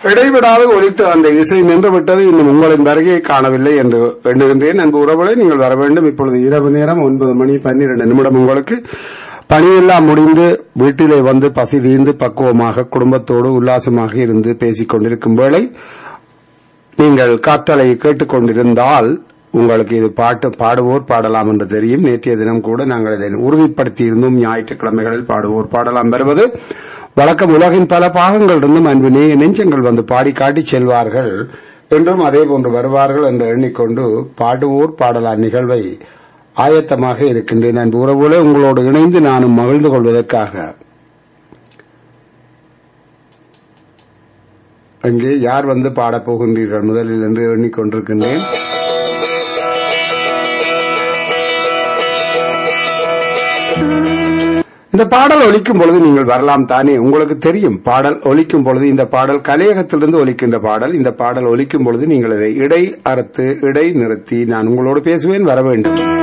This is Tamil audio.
இடைவிடாது ஒலித்து அந்த இசை நின்று விட்டது இன்னும் உங்களின் வருகையை காணவில்லை என்று எண்ணுகின்றேன் அன்பு உறவுகளை நீங்கள் வர வேண்டும் இப்பொழுது இரவு நேரம் ஒன்பது மணி பன்னிரண்டு நிமிடம் உங்களுக்கு பணியெல்லாம் முடிந்து வீட்டிலே வந்து பசி தீர்ந்து பக்குவமாக குடும்பத்தோடு உல்லாசமாக இருந்து பேசிக் கொண்டிருக்கும் வேளை நீங்கள் காத்தலை கேட்டுக்கொண்டிருந்தால் உங்களுக்கு இது பாட்டு பாடுவோர் பாடலாம் என்று தெரியும் நேற்றைய தினம் கூட நாங்கள் இதை உறுதிப்படுத்தி இருந்தோம் ஞாயிற்றுக்கிழமைகளில் பாடுவோர் பாடலாம் வருவது வழக்கம் உலகின் பல பாகங்களிலிருந்தும் அன்பு நே- நெஞ்சங்கள் வந்து பாடி காட்டி செல்வார்கள் என்றும் அதே போன்று வருவார்கள் என்று எண்ணிக்கொண்டு பாடுவோர் பாடலாம் நிகழ்வை ஆயத்தமாக இருக்கின்றேன் அன்பு உறவுகளே உங்களோடு இணைந்து நானும் மகிழ்ந்து கொள்வதற்காக அங்கே யார் வந்து பாடப் போகின்றீர்கள் முதலில் என்று எண்ணிக்கொண்டிருக்கின்றேன் இந்த பாடல் ஒலிக்கும் பொழுது நீங்கள் வரலாம் தானே உங்களுக்கு தெரியும் பாடல் ஒலிக்கும் பொழுது இந்த பாடல் கலையகத்திலிருந்து ஒலிக்கின்ற பாடல் இந்த பாடல் ஒலிக்கும் பொழுது நீங்கள் இதை இடை அறுத்து இடை நிறுத்தி நான் உங்களோடு பேசுவேன் வர வேண்டும்